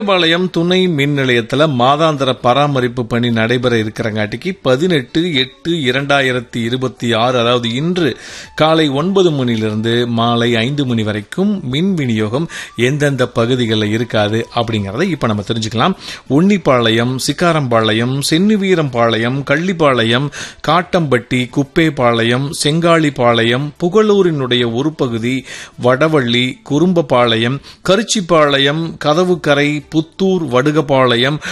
பாளையம் துணை மின் நிலையத்துல மாதாந்திர பராமரிப்பு பணி நடைபெற இருக்கிறங்காட்டிக்கு பதினெட்டு எட்டு இரண்டாயிரத்தி இருபத்தி ஆறு அதாவது இன்று காலை ஒன்பது மணிலிருந்து மாலை ஐந்து மணி வரைக்கும் மின் விநியோகம் எந்தெந்த பகுதிகளில் இருக்காது அப்படிங்கறத இப்ப நம்ம தெரிஞ்சுக்கலாம் உன்னிப்பாளையம் சிக்காரம்பாளையம் சென்னிவீரம்பாளையம் கள்ளிப்பாளையம் காட்டம்பட்டி குப்பேபாளையம் செங்காளிப்பாளையம் புகழூரினுடைய ஒரு பகுதி வடவள்ளி குறும்பபாளையம் கரிச்சிப்பாளையம் கதவுக்கரை புத்தூர் வடுகபாளையம்